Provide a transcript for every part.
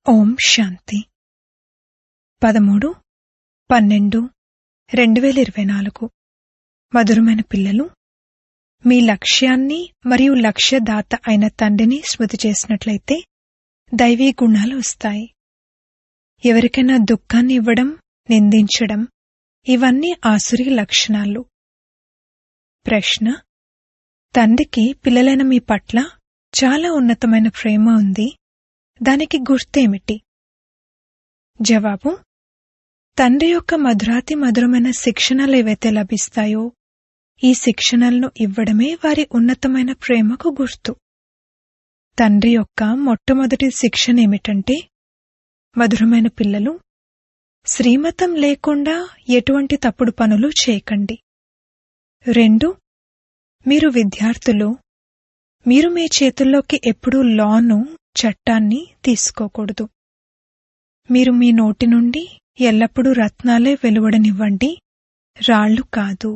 ఓం శాంతి పదమూడు పన్నెండు రెండు వేల ఇరవై నాలుగు మధురమైన పిల్లలు మీ లక్ష్యాన్ని మరియు లక్ష్యదాత అయిన తండ్రిని స్మృతి చేసినట్లయితే దైవీ గుణాలు వస్తాయి ఎవరికైనా దుఃఖాన్ని ఇవ్వడం నిందించడం ఇవన్నీ ఆసురి లక్షణాలు ప్రశ్న తండ్రికి పిల్లలైన మీ పట్ల చాలా ఉన్నతమైన ప్రేమ ఉంది దానికి గుర్తేమిటి జవాబు తండ్రి యొక్క మధురాతి మధురమైన శిక్షణలు ఏవైతే లభిస్తాయో ఈ శిక్షణలను ఇవ్వడమే వారి ఉన్నతమైన ప్రేమకు గుర్తు తండ్రి యొక్క మొట్టమొదటి శిక్షణ ఏమిటంటే మధురమైన పిల్లలు శ్రీమతం లేకుండా ఎటువంటి తప్పుడు పనులు చేయకండి రెండు మీరు విద్యార్థులు మీరు మీ చేతుల్లోకి ఎప్పుడూ లాను చట్టాన్ని తీసుకోకూడదు మీరు మీ నోటి నుండి ఎల్లప్పుడూ రత్నాలే వెలువడనివ్వండి రాళ్లు కాదు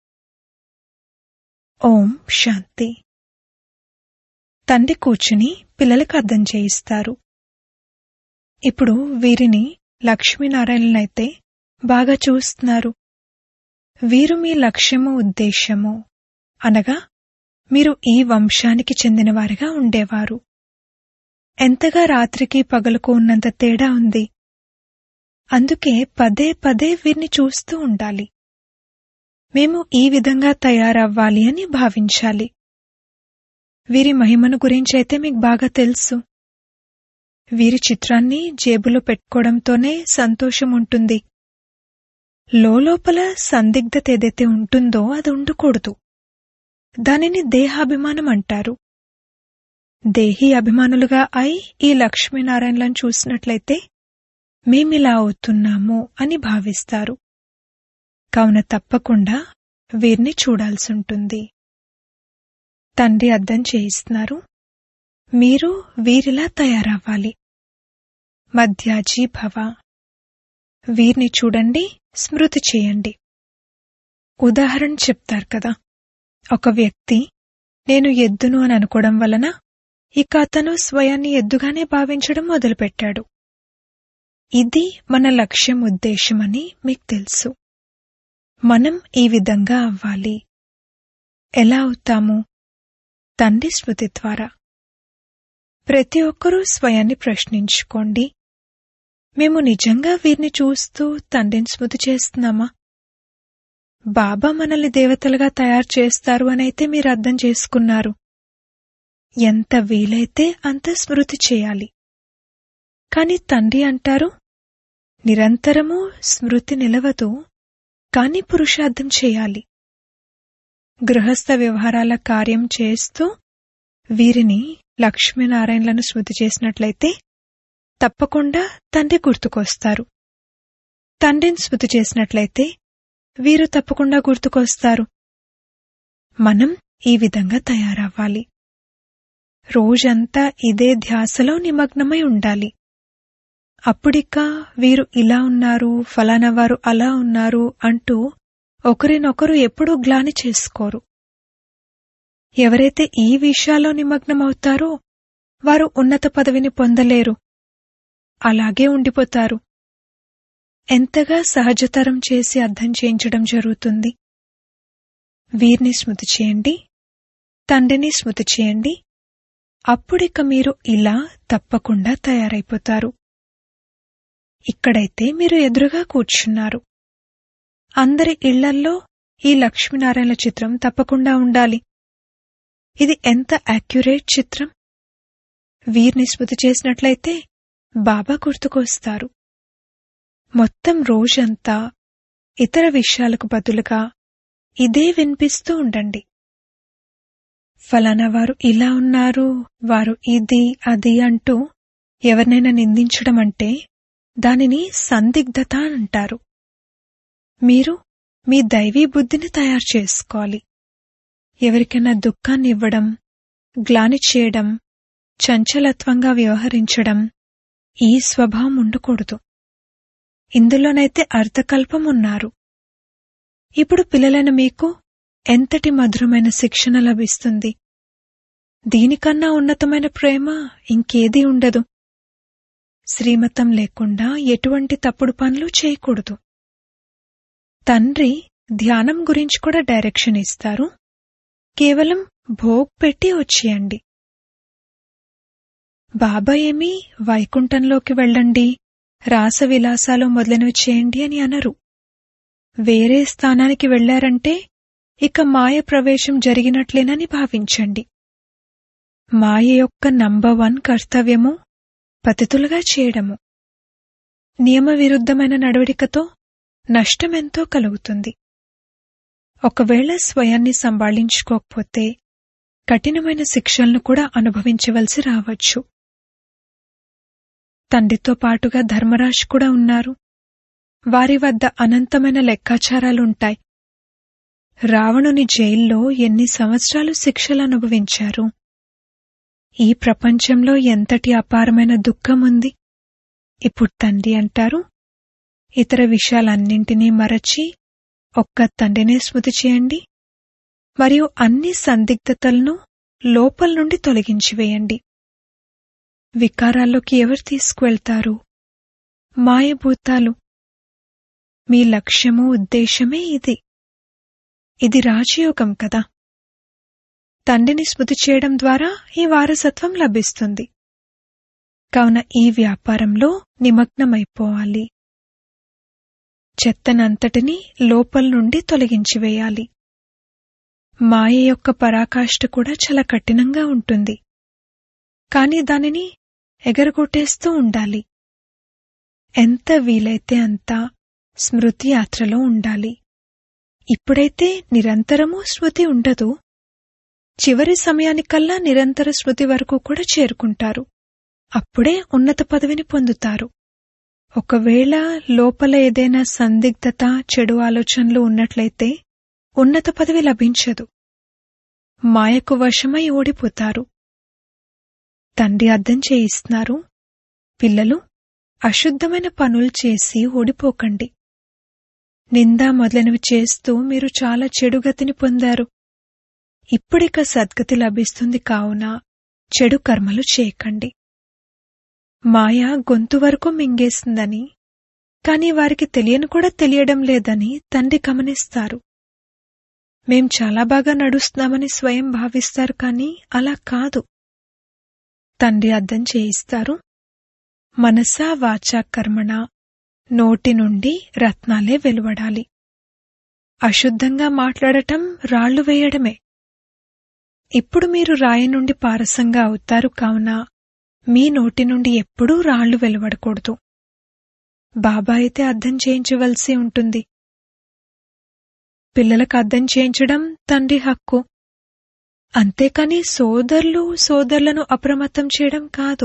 ఓం శాంతి తండ్రి కూర్చుని పిల్లలకు అర్థం చేయిస్తారు ఇప్పుడు వీరిని లక్ష్మీనారాయణనైతే బాగా చూస్తున్నారు వీరు మీ లక్ష్యము ఉద్దేశ్యము అనగా మీరు ఈ వంశానికి చెందినవారిగా ఉండేవారు ఎంతగా రాత్రికి పగలకు ఉన్నంత తేడా ఉంది అందుకే పదే పదే వీరిని చూస్తూ ఉండాలి మేము ఈ విధంగా తయారవ్వాలి అని భావించాలి వీరి మహిమను గురించైతే మీకు బాగా తెలుసు వీరి చిత్రాన్ని జేబులో పెట్టుకోవడంతోనే సంతోషం ఉంటుంది లోపల సందిగ్ధత ఏదైతే ఉంటుందో అది ఉండకూడదు దానిని దేహాభిమానం అంటారు దేహీ అభిమానులుగా అయి ఈ లక్ష్మీనారాయణలను చూసినట్లయితే మేమిలా అవుతున్నాము అని భావిస్తారు కావున తప్పకుండా వీరిని చూడాల్సుంటుంది తండ్రి అర్థం చేయిస్తున్నారు మీరు వీరిలా తయారవ్వాలి మధ్యాజీ భవ వీరిని చూడండి స్మృతి చేయండి ఉదాహరణ చెప్తారు కదా ఒక వ్యక్తి నేను ఎద్దును అని అనుకోవడం వలన ఇక అతను స్వయాన్ని ఎద్దుగానే భావించడం మొదలుపెట్టాడు ఇది మన లక్ష్యం ఉద్దేశమని మీకు తెలుసు మనం ఈ విధంగా అవ్వాలి ఎలా అవుతాము తండ్రి స్మృతి ద్వారా ప్రతి ఒక్కరూ స్వయాన్ని ప్రశ్నించుకోండి మేము నిజంగా వీరిని చూస్తూ తండ్రిని స్మృతి చేస్తున్నామా బాబా మనల్ని దేవతలుగా తయారు చేస్తారు అనైతే మీరు అర్థం చేసుకున్నారు ఎంత వీలైతే అంత స్మృతి చేయాలి కాని తండ్రి అంటారు నిరంతరము స్మృతి నిలవదు కాని పురుషార్థం చేయాలి గృహస్థ వ్యవహారాల కార్యం చేస్తూ వీరిని లక్ష్మీనారాయణలను స్మృతి చేసినట్లయితే తప్పకుండా తండ్రి గుర్తుకొస్తారు తండ్రిని స్మృతి చేసినట్లయితే వీరు తప్పకుండా గుర్తుకొస్తారు మనం ఈ విధంగా తయారవ్వాలి రోజంతా ఇదే ధ్యాసలో నిమగ్నమై ఉండాలి అప్పుడిక వీరు ఇలా ఉన్నారు ఫలానా వారు అలా ఉన్నారు అంటూ ఒకరినొకరు ఎప్పుడూ గ్లాని చేసుకోరు ఎవరైతే ఈ విషయాల్లో నిమగ్నమవుతారో వారు ఉన్నత పదవిని పొందలేరు అలాగే ఉండిపోతారు ఎంతగా సహజతరం చేసి అర్థం చేయించడం జరుగుతుంది వీరిని స్మృతి చేయండి తండ్రిని స్మృతి చేయండి అప్పుడిక మీరు ఇలా తప్పకుండా తయారైపోతారు ఇక్కడైతే మీరు ఎదురుగా కూర్చున్నారు అందరి ఇళ్లల్లో ఈ లక్ష్మీనారాయణ చిత్రం తప్పకుండా ఉండాలి ఇది ఎంత యాక్యురేట్ చిత్రం వీరిని స్మృతి చేసినట్లయితే బాబా గుర్తుకొస్తారు మొత్తం రోజంతా ఇతర విషయాలకు బదులుగా ఇదే వినిపిస్తూ ఉండండి ఫలానా వారు ఇలా ఉన్నారు వారు ఇది అది అంటూ ఎవరినైనా నిందించడం అంటే దానిని సందిగ్ధత అంటారు మీరు మీ దైవీ బుద్ధిని తయారు చేసుకోవాలి ఎవరికైనా దుఃఖాన్ని ఇవ్వడం గ్లాని చేయడం చంచలత్వంగా వ్యవహరించడం ఈ స్వభావం ఉండకూడదు ఇందులోనైతే అర్థకల్పం ఉన్నారు ఇప్పుడు పిల్లలైన మీకు ఎంతటి మధురమైన శిక్షణ లభిస్తుంది దీనికన్నా ఉన్నతమైన ప్రేమ ఇంకేదీ ఉండదు శ్రీమతం లేకుండా ఎటువంటి తప్పుడు పనులు చేయకూడదు తండ్రి ధ్యానం గురించి కూడా డైరెక్షన్ ఇస్తారు కేవలం భోగ్ పెట్టి వచ్చేయండి బాబా ఏమి వైకుంఠంలోకి వెళ్ళండి రాసవిలాసాలు మొదలైనవి చేయండి అని అనరు వేరే స్థానానికి వెళ్లారంటే ఇక మాయ ప్రవేశం జరిగినట్లేనని భావించండి మాయ యొక్క నంబర్ వన్ కర్తవ్యము పతితులుగా చేయడము నియమ విరుద్ధమైన నడవడికతో నష్టమెంతో కలుగుతుంది ఒకవేళ స్వయాన్ని సంభాళించుకోకపోతే కఠినమైన శిక్షలను కూడా అనుభవించవలసి రావచ్చు తండ్రితో పాటుగా ధర్మరాజు కూడా ఉన్నారు వారి వద్ద అనంతమైన లెక్కాచారాలుంటాయి రావణుని జైల్లో ఎన్ని సంవత్సరాలు శిక్షలు అనుభవించారు ఈ ప్రపంచంలో ఎంతటి అపారమైన దుఃఖం ఉంది ఇప్పుడు తండ్రి అంటారు ఇతర విషయాలన్నింటినీ మరచి ఒక్క తండ్రినే స్మృతి చేయండి మరియు అన్ని సందిగ్ధతలను లోపల నుండి తొలగించివేయండి వికారాల్లోకి ఎవరు తీసుకువెళ్తారు మాయభూతాలు మీ లక్ష్యము ఉద్దేశమే ఇది ఇది రాజయోగం కదా తండ్రిని స్మృతి చేయడం ద్వారా ఈ వారసత్వం లభిస్తుంది కావున ఈ వ్యాపారంలో నిమగ్నమైపోవాలి చెత్తనంతటిని లోపల నుండి తొలగించివేయాలి మాయ యొక్క పరాకాష్ఠ కూడా చాలా కఠినంగా ఉంటుంది కాని దానిని ఎగరగొట్టేస్తూ ఉండాలి ఎంత వీలైతే అంత స్మృతి యాత్రలో ఉండాలి ఇప్పుడైతే నిరంతరము స్మృతి ఉండదు చివరి సమయానికల్లా నిరంతర స్మృతి వరకు కూడా చేరుకుంటారు అప్పుడే ఉన్నత పదవిని పొందుతారు ఒకవేళ లోపల ఏదైనా సందిగ్ధత చెడు ఆలోచనలు ఉన్నట్లయితే ఉన్నత పదవి లభించదు మాయకు వశమై ఓడిపోతారు తండ్రి అర్థం చేయిస్తున్నారు పిల్లలు అశుద్ధమైన పనులు చేసి ఓడిపోకండి నింద మొదలైనవి చేస్తూ మీరు చాలా చెడుగతిని పొందారు ఇప్పుడిక సద్గతి లభిస్తుంది కావున చెడు కర్మలు చేయకండి మాయ గొంతు వరకు మింగేస్తుందని కాని వారికి తెలియని కూడా తెలియడం లేదని తండ్రి గమనిస్తారు మేం చాలా బాగా నడుస్తున్నామని స్వయం భావిస్తారు కాని అలా కాదు తండ్రి అర్థం చేయిస్తారు మనసా వాచా కర్మణ నోటి నుండి రత్నాలే వెలువడాలి అశుద్ధంగా మాట్లాడటం రాళ్లు వేయడమే ఇప్పుడు మీరు రాయి నుండి పారసంగా అవుతారు కావున మీ నోటి నుండి ఎప్పుడూ రాళ్లు వెలువడకూడదు బాబా అయితే అర్థం చేయించవలసి ఉంటుంది పిల్లలకు అర్థం చేయించడం తండ్రి హక్కు అంతేకాని సోదరులు సోదరులను అప్రమత్తం చేయడం కాదు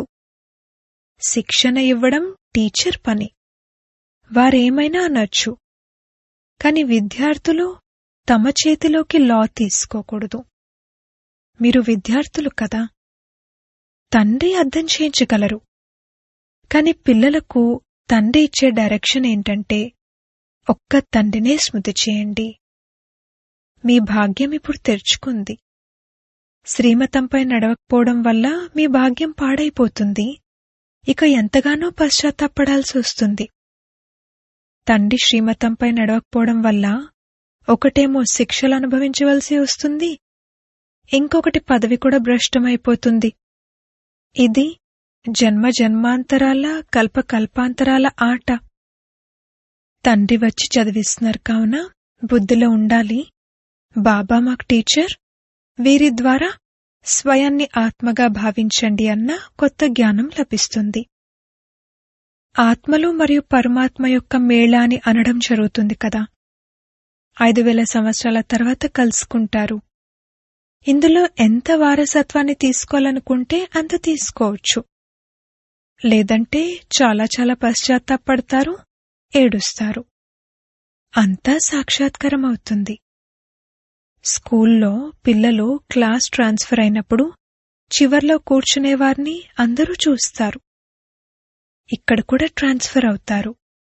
శిక్షణ ఇవ్వడం టీచర్ పని వారేమైనా అనొచ్చు కాని విద్యార్థులు తమ చేతిలోకి లా తీసుకోకూడదు మీరు విద్యార్థులు కదా తండ్రి అర్థం చేయించగలరు కాని పిల్లలకు తండ్రి ఇచ్చే డైరెక్షన్ ఏంటంటే ఒక్క తండ్రినే స్మృతి చేయండి మీ భాగ్యం ఇప్పుడు తెరుచుకుంది శ్రీమతంపై నడవకపోవడం వల్ల మీ భాగ్యం పాడైపోతుంది ఇక ఎంతగానో పశ్చాత్తాపడాల్సి వస్తుంది తండ్రి శ్రీమతంపై నడవకపోవడం వల్ల ఒకటేమో శిక్షలు అనుభవించవలసి వస్తుంది ఇంకొకటి పదవి కూడా భ్రష్టమైపోతుంది ఇది జన్మ జన్మాంతరాల కల్ప కల్పాంతరాల ఆట తండ్రి వచ్చి చదివిస్తున్నారు కావున బుద్ధిలో ఉండాలి బాబా మాకు టీచర్ వీరి ద్వారా స్వయాన్ని ఆత్మగా భావించండి అన్న కొత్త జ్ఞానం లభిస్తుంది ఆత్మలు మరియు పరమాత్మ యొక్క మేళ అని అనడం జరుగుతుంది కదా ఐదు వేల సంవత్సరాల తర్వాత కలుసుకుంటారు ఇందులో ఎంత వారసత్వాన్ని తీసుకోవాలనుకుంటే అంత తీసుకోవచ్చు లేదంటే చాలా చాలా పశ్చాత్తాపడతారు ఏడుస్తారు అంతా సాక్షాత్కారం అవుతుంది స్కూల్లో పిల్లలు క్లాస్ ట్రాన్స్ఫర్ అయినప్పుడు చివర్లో కూర్చునేవారిని అందరూ చూస్తారు ఇక్కడ కూడా ట్రాన్స్ఫర్ అవుతారు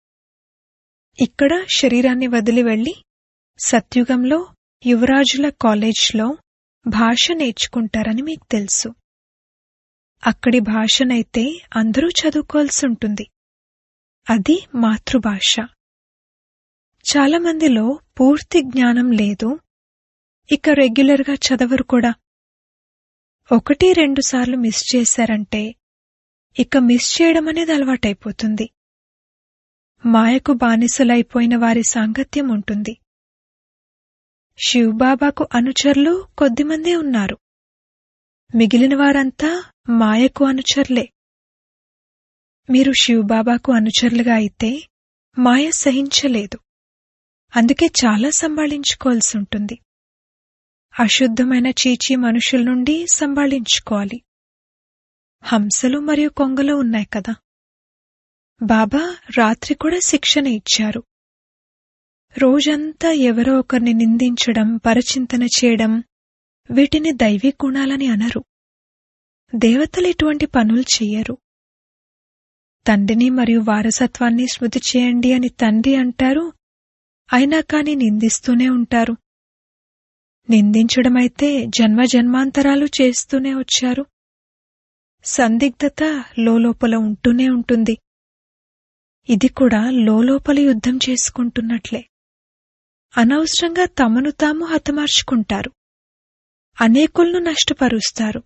ఇక్కడ శరీరాన్ని వదిలి వెళ్లి సత్యుగంలో యువరాజుల కాలేజ్లో భాష నేర్చుకుంటారని మీకు తెలుసు అక్కడి భాషనైతే అందరూ చదువుకోవాల్సి ఉంటుంది అది మాతృభాష చాలా మందిలో పూర్తి జ్ఞానం లేదు ఇక రెగ్యులర్గా చదవరు కూడా ఒకటి రెండు సార్లు మిస్ చేశారంటే ఇక మిస్ చేయడం అనేది అలవాటైపోతుంది మాయకు బానిసలైపోయిన వారి సాంగత్యం ఉంటుంది శివబాబాకు అనుచరులు కొద్దిమందే ఉన్నారు మిగిలిన వారంతా మాయకు అనుచరులే మీరు శివబాబాకు అనుచరులుగా అయితే మాయ సహించలేదు అందుకే చాలా సంభాళించుకోవాల్సి ఉంటుంది అశుద్ధమైన చీచీ మనుషుల నుండి సంభాళించుకోవాలి హంసలు మరియు కొంగలు ఉన్నాయి కదా బాబా రాత్రి కూడా శిక్షణ ఇచ్చారు రోజంతా ఎవరో ఒకరిని నిందించడం పరచింతన చేయడం వీటిని దైవీ గుణాలని అనరు దేవతలు ఇటువంటి పనులు చెయ్యరు తండ్రిని మరియు వారసత్వాన్ని స్మృతి చేయండి అని తండ్రి అంటారు అయినా కాని నిందిస్తూనే ఉంటారు నిందించడమైతే జన్మ జన్మాంతరాలు చేస్తూనే వచ్చారు సందిగ్ధత లోలోపల ఉంటూనే ఉంటుంది ఇది కూడా లోలోపల యుద్ధం చేసుకుంటున్నట్లే అనవసరంగా తమను తాము హతమార్చుకుంటారు అనేకులను నష్టపరుస్తారు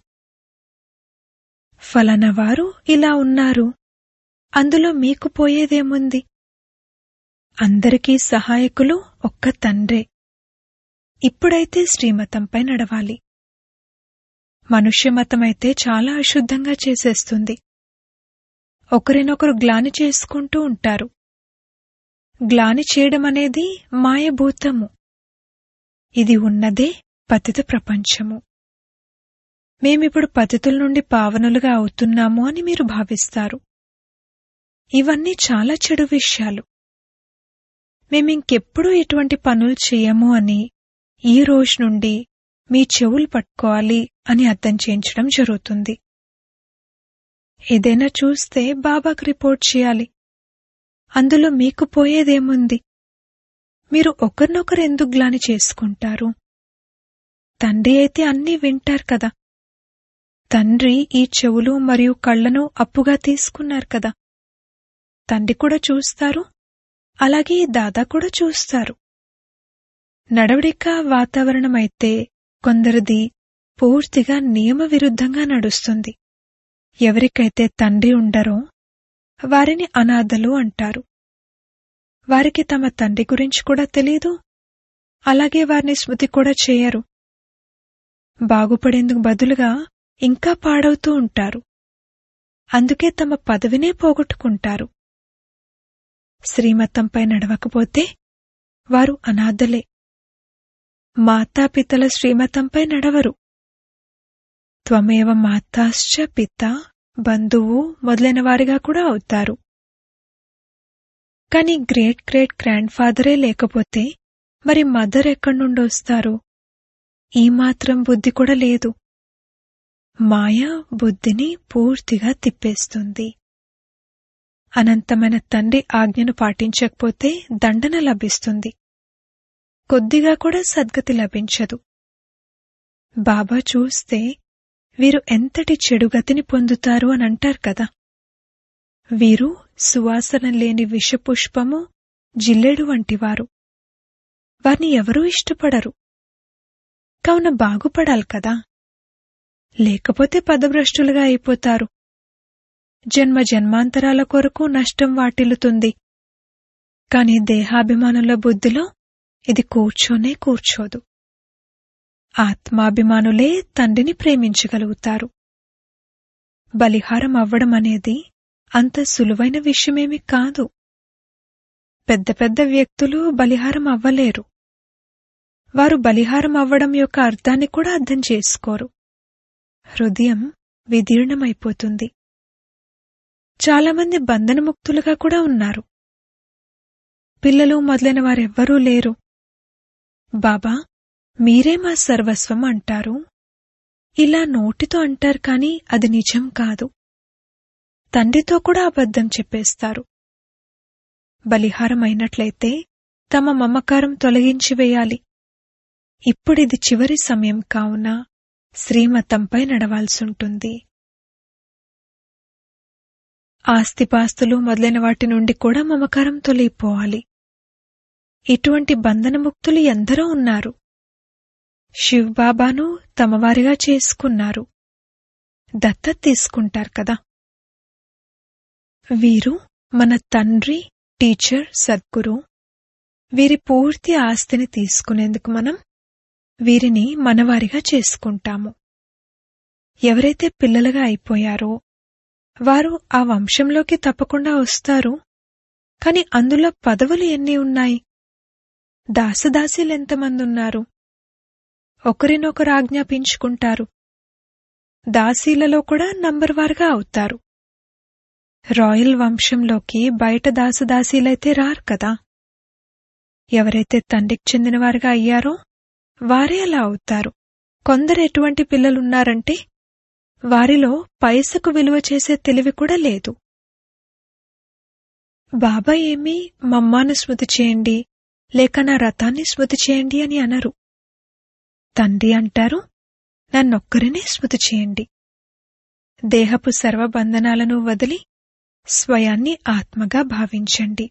ఫలనవారు ఇలా ఉన్నారు అందులో మీకు పోయేదేముంది అందరికీ సహాయకులు ఒక్క తండ్రే ఇప్పుడైతే శ్రీమతంపై నడవాలి మనుష్యమతమైతే చాలా అశుద్ధంగా చేసేస్తుంది ఒకరినొకరు గ్లాని చేసుకుంటూ ఉంటారు గ్లాని చేయడం అనేది మాయభూతము ఇది ఉన్నదే పతిత ప్రపంచము మేమిప్పుడు పతితుల నుండి పావనులుగా అవుతున్నాము అని మీరు భావిస్తారు ఇవన్నీ చాలా చెడు విషయాలు మేమింకెప్పుడూ ఇటువంటి పనులు చేయము అని ఈ రోజు నుండి మీ చెవులు పట్టుకోవాలి అని అర్థం చేయించడం జరుగుతుంది ఏదైనా చూస్తే బాబాకు రిపోర్ట్ చేయాలి అందులో మీకు పోయేదేముంది మీరు ఒకరినొకరు ఎందుకు గ్లాని చేసుకుంటారు తండ్రి అయితే అన్నీ వింటారు కదా తండ్రి ఈ చెవులు మరియు కళ్లను అప్పుగా తీసుకున్నారు కదా తండ్రి కూడా చూస్తారు అలాగే ఈ దాదా కూడా చూస్తారు నడవడిక వాతావరణమైతే కొందరిది పూర్తిగా నియమ విరుద్ధంగా నడుస్తుంది ఎవరికైతే తండ్రి ఉండరో వారిని అనాథలు అంటారు వారికి తమ తండ్రి గురించి కూడా తెలీదు అలాగే వారిని స్మృతి కూడా చేయరు బాగుపడేందుకు బదులుగా ఇంకా పాడవుతూ ఉంటారు అందుకే తమ పదవినే పోగొట్టుకుంటారు శ్రీమతంపై నడవకపోతే వారు అనాథలే మాతాపితల శ్రీమతంపై నడవరు త్వమేవ మాతాశ్చ పిత బంధువు మొదలైన వారిగా కూడా అవుతారు కాని గ్రేట్ గ్రేట్ గ్రాండ్ ఫాదరే లేకపోతే మరి మదర్ ఎక్కడి నుండి వస్తారు ఈ మాత్రం బుద్ధి కూడా లేదు మాయ బుద్ధిని పూర్తిగా తిప్పేస్తుంది అనంతమైన తండ్రి ఆజ్ఞను పాటించకపోతే దండన లభిస్తుంది కొద్దిగా కూడా సద్గతి లభించదు బాబా చూస్తే వీరు ఎంతటి చెడుగతిని పొందుతారు అని అంటారు కదా వీరు సువాసన లేని విషపుష్పము జిల్లెడు వంటివారు వారిని ఎవరూ ఇష్టపడరు కావున బాగుపడాలి కదా లేకపోతే పదభ్రష్టులుగా అయిపోతారు జన్మ జన్మాంతరాల కొరకు నష్టం వాటిల్లుతుంది కాని దేహాభిమానుల బుద్ధిలో ఇది కూర్చోనే కూర్చోదు ఆత్మాభిమానులే తండ్రిని ప్రేమించగలుగుతారు బలిహారం అవ్వడం అనేది అంత సులువైన విషయమేమి కాదు పెద్ద పెద్ద వ్యక్తులు బలిహారం అవ్వలేరు వారు బలిహారం అవ్వడం యొక్క అర్థాన్ని కూడా అర్థం చేసుకోరు హృదయం విదీర్ణమైపోతుంది చాలామంది బంధనముక్తులుగా కూడా ఉన్నారు పిల్లలు మొదలైన వారెవ్వరూ లేరు బాబా మీరే మా సర్వస్వం అంటారు ఇలా నోటితో అంటారు కాని అది నిజం కాదు తండ్రితో కూడా అబద్ధం చెప్పేస్తారు బలిహారం అయినట్లయితే తమ మమకారం తొలగించి వేయాలి ఇప్పుడిది చివరి సమయం కావున శ్రీమతంపై నడవాల్సుంటుంది ఆస్తిపాస్తులు మొదలైన వాటి నుండి కూడా మమకారం తొలగిపోవాలి ఇటువంటి బంధనముక్తులు ఎందరో ఉన్నారు శివబాబాను తమవారిగా చేసుకున్నారు దత్తత తీసుకుంటారు కదా వీరు మన తండ్రి టీచర్ సద్గురు వీరి పూర్తి ఆస్తిని తీసుకునేందుకు మనం వీరిని మనవారిగా చేసుకుంటాము ఎవరైతే పిల్లలుగా అయిపోయారో వారు ఆ వంశంలోకి తప్పకుండా వస్తారు కాని అందులో పదవులు ఎన్ని ఉన్నాయి దాసదాసీలు ఎంతమంది ఉన్నారు ఒకరినొకరు ఆజ్ఞాపించుకుంటారు దాసీలలో కూడా నంబర్ వారుగా అవుతారు రాయల్ వంశంలోకి బయట దాసదాసీలైతే రారు కదా ఎవరైతే తండ్రికి చెందినవారుగా అయ్యారో వారే అలా అవుతారు కొందరు ఎటువంటి పిల్లలున్నారంటే వారిలో పైసకు విలువ చేసే తెలివి కూడా లేదు బాబా ఏమీ మమ్మాను స్మృతి చేయండి లేక నా రథాన్ని స్మృతి చేయండి అని అనరు తండ్రి అంటారు నన్నొక్కరినే స్మృతి చేయండి దేహపు సర్వబంధనాలను వదిలి స్వయాన్ని ఆత్మగా భావించండి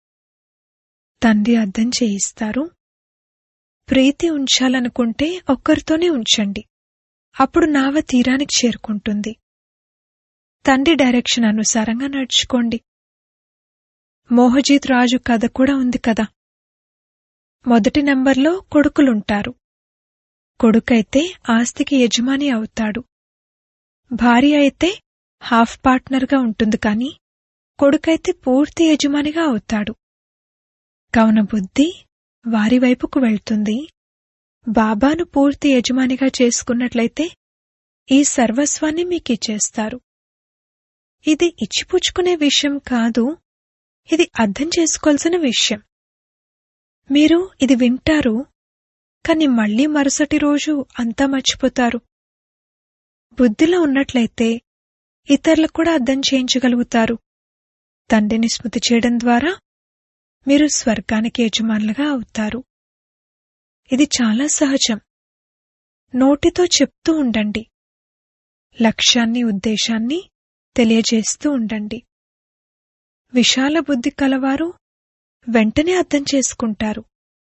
తండ్రి అర్థం చేయిస్తారు ప్రీతి ఉంచాలనుకుంటే ఒక్కరితోనే ఉంచండి అప్పుడు నావ తీరానికి చేరుకుంటుంది తండ్రి డైరెక్షన్ అనుసారంగా నడుచుకోండి మోహజీత్ రాజు కథ కూడా ఉంది కదా మొదటి నంబర్లో కొడుకులుంటారు కొడుకైతే ఆస్తికి యజమాని అవుతాడు భార్య అయితే హాఫ్ పార్ట్నర్గా ఉంటుంది కాని కొడుకైతే పూర్తి యజమానిగా అవుతాడు కావున బుద్ధి వారి వైపుకు వెళ్తుంది బాబాను పూర్తి యజమానిగా చేసుకున్నట్లయితే ఈ సర్వస్వాన్ని మీకిచ్చేస్తారు ఇది ఇచ్చిపుచ్చుకునే విషయం కాదు ఇది అర్థం చేసుకోవాల్సిన విషయం మీరు ఇది వింటారు కాని మళ్లీ మరుసటి రోజు అంతా మర్చిపోతారు బుద్ధిలో ఉన్నట్లయితే ఇతరులకు కూడా అర్థం చేయించగలుగుతారు తండ్రిని స్మృతి చేయడం ద్వారా మీరు స్వర్గానికి యజమానులుగా అవుతారు ఇది చాలా సహజం నోటితో చెప్తూ ఉండండి లక్ష్యాన్ని ఉద్దేశాన్ని తెలియజేస్తూ ఉండండి విశాల బుద్ధి కలవారు వెంటనే అర్థం చేసుకుంటారు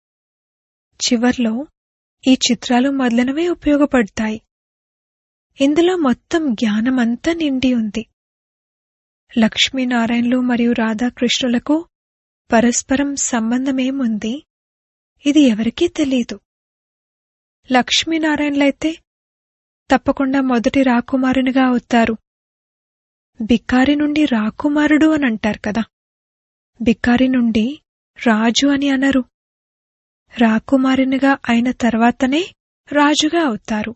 చివర్లో ఈ చిత్రాలు మొదలైనవే ఉపయోగపడతాయి ఇందులో మొత్తం జ్ఞానమంతా నిండి ఉంది లక్ష్మీనారాయణలు మరియు రాధాకృష్ణులకు పరస్పరం సంబంధమేముంది ఇది ఎవరికీ తెలీదు లక్ష్మీనారాయణలైతే తప్పకుండా మొదటి రాకుమారునిగా అవుతారు బిక్కారి నుండి రాకుమారుడు అని అంటారు కదా బిక్కారి నుండి రాజు అని అనరు రాకుమారునిగా అయిన తర్వాతనే రాజుగా అవుతారు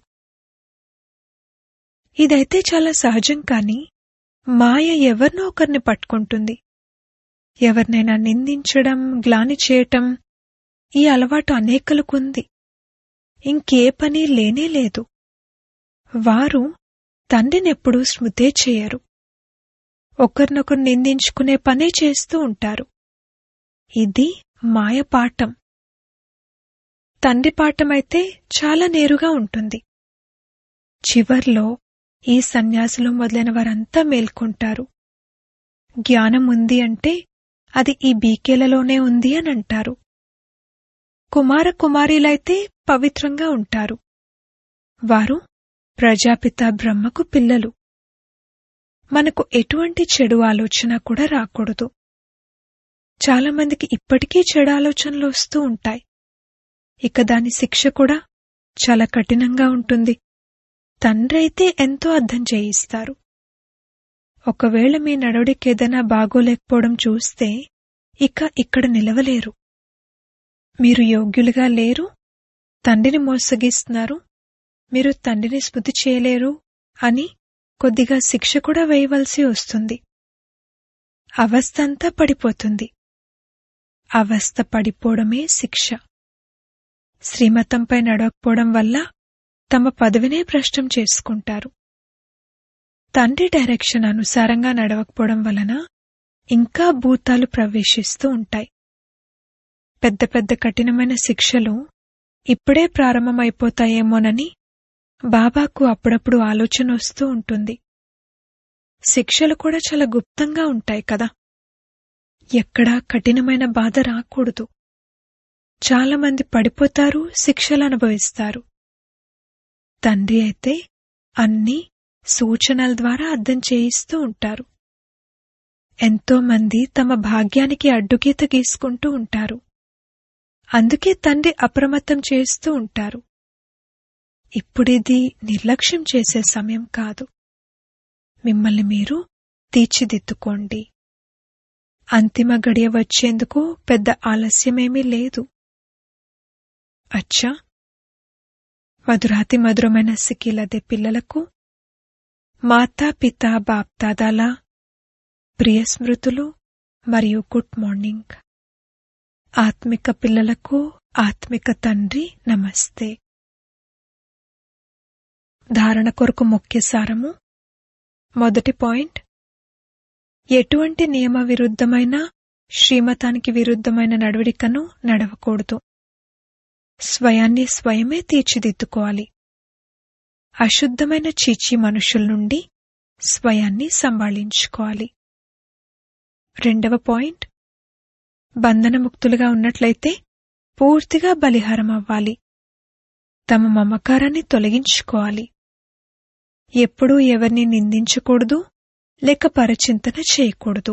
ఇదైతే చాలా సహజం కాని మాయ ఎవరినో ఒకరిని పట్టుకుంటుంది ఎవరినైనా నిందించడం గ్లాని చేయటం ఈ అలవాటు అనేకలకుంది ఇంకే పని లేనే లేదు వారు తండ్రినెప్పుడూ స్మృతే చేయరు ఒకరినొకరు నిందించుకునే పనే చేస్తూ ఉంటారు ఇది మాయ పాఠం తండ్రి పాఠమైతే చాలా నేరుగా ఉంటుంది చివర్లో ఈ సన్యాసులు మొదలైన వారంతా మేల్కొంటారు జ్ఞానం ఉంది అంటే అది ఈ బీకేలలోనే ఉంది అని అంటారు కుమార కుమారీలైతే పవిత్రంగా ఉంటారు వారు ప్రజాపిత బ్రహ్మకు పిల్లలు మనకు ఎటువంటి చెడు ఆలోచన కూడా రాకూడదు చాలామందికి ఇప్పటికీ చెడు ఆలోచనలు వస్తూ ఉంటాయి ఇక దాని శిక్ష కూడా చాలా కఠినంగా ఉంటుంది తండ్రి అయితే ఎంతో అర్థం చేయిస్తారు ఒకవేళ మీ నడవడికి ఏదైనా బాగోలేకపోవడం చూస్తే ఇక ఇక్కడ నిలవలేరు మీరు యోగ్యులుగా లేరు తండ్రిని మోసగిస్తున్నారు మీరు తండ్రిని స్మృతి చేయలేరు అని కొద్దిగా శిక్ష కూడా వేయవలసి వస్తుంది అవస్థ అంతా పడిపోతుంది అవస్థ పడిపోవడమే శిక్ష శ్రీమతంపై నడవకపోవడం వల్ల తమ పదవినే భ్రష్టం చేసుకుంటారు తండ్రి డైరెక్షన్ అనుసారంగా నడవకపోవడం వలన ఇంకా భూతాలు ప్రవేశిస్తూ ఉంటాయి పెద్ద పెద్ద కఠినమైన శిక్షలు ఇప్పుడే ప్రారంభమైపోతాయేమోనని బాబాకు అప్పుడప్పుడు ఆలోచన వస్తూ ఉంటుంది శిక్షలు కూడా చాలా గుప్తంగా ఉంటాయి కదా ఎక్కడా కఠినమైన బాధ రాకూడదు చాలా మంది పడిపోతారు శిక్షలు అనుభవిస్తారు తండ్రి అయితే అన్నీ సూచనల ద్వారా అర్థం చేయిస్తూ ఉంటారు ఎంతో మంది తమ భాగ్యానికి అడ్డుగీత గీసుకుంటూ ఉంటారు అందుకే తండ్రి అప్రమత్తం చేస్తూ ఉంటారు ఇప్పుడిది నిర్లక్ష్యం చేసే సమయం కాదు మిమ్మల్ని మీరు తీర్చిదిద్దుకోండి అంతిమ గడియ వచ్చేందుకు పెద్ద ఆలస్యమేమీ లేదు అచ్చా మధురాతి మధురమైన సిక్కిలదే పిల్లలకు మాతా పిత బాప్దాదాల ప్రియ స్మృతులు మరియు గుడ్ మార్నింగ్ ఆత్మిక పిల్లలకు ఆత్మిక తండ్రి నమస్తే ధారణ కొరకు ముఖ్య సారము మొదటి పాయింట్ ఎటువంటి నియమ విరుద్ధమైన శ్రీమతానికి విరుద్ధమైన నడవడికను నడవకూడదు స్వయాన్ని స్వయమే తీర్చిదిద్దుకోవాలి అశుద్ధమైన చీచి మనుషుల నుండి స్వయాన్ని సంభాళించుకోవాలి రెండవ పాయింట్ బంధనముక్తులుగా ఉన్నట్లయితే పూర్తిగా బలిహారం అవ్వాలి తమ మమకారాన్ని తొలగించుకోవాలి ఎప్పుడూ ఎవరిని నిందించకూడదు లేక పరచింతన చేయకూడదు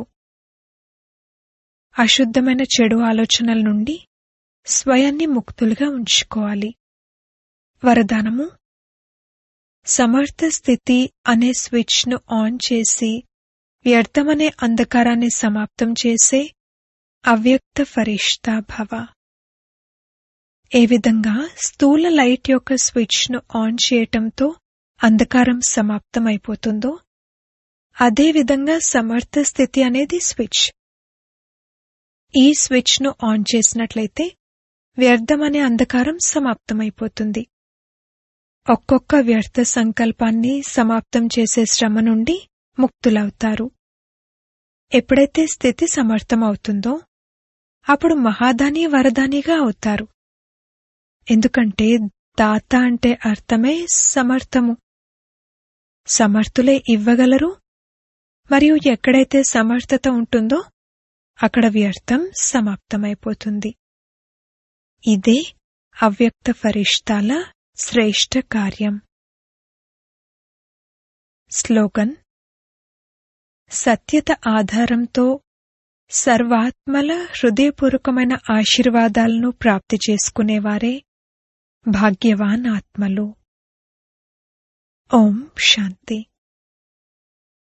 అశుద్ధమైన చెడు ఆలోచనల నుండి స్వయాన్ని ముక్తులుగా ఉంచుకోవాలి వరదానము సమర్థ స్థితి అనే స్విచ్ను ఆన్ చేసి వ్యర్థమనే అంధకారాన్ని సమాప్తం చేసే అవ్యక్త ఫరిష్తా భవ ఏ విధంగా స్థూల లైట్ యొక్క స్విచ్ను ఆన్ చేయటంతో అంధకారం సమాప్తమైపోతుందో అదేవిధంగా సమర్థ స్థితి అనేది స్విచ్ ఈ స్విచ్ను ఆన్ చేసినట్లయితే వ్యర్థమనే అంధకారం సమాప్తమైపోతుంది ఒక్కొక్క వ్యర్థ సంకల్పాన్ని సమాప్తం చేసే శ్రమ నుండి ముక్తులవుతారు ఎప్పుడైతే స్థితి సమర్థమవుతుందో అప్పుడు మహాదాని వరదానిగా అవుతారు ఎందుకంటే దాత అంటే అర్థమే సమర్థము సమర్థులే ఇవ్వగలరు మరియు ఎక్కడైతే సమర్థత ఉంటుందో అక్కడ వ్యర్థం సమాప్తమైపోతుంది ఇదే అవ్యక్త ఫరిష్టాల శ్రేష్ఠ కార్యం స్లోగన్ సత్యత ఆధారంతో సర్వాత్మల హృదయపూర్వకమైన ఆశీర్వాదాలను ప్రాప్తి చేసుకునేవారే భాగ్యవాన్ ఆత్మలు ఓం శాంతి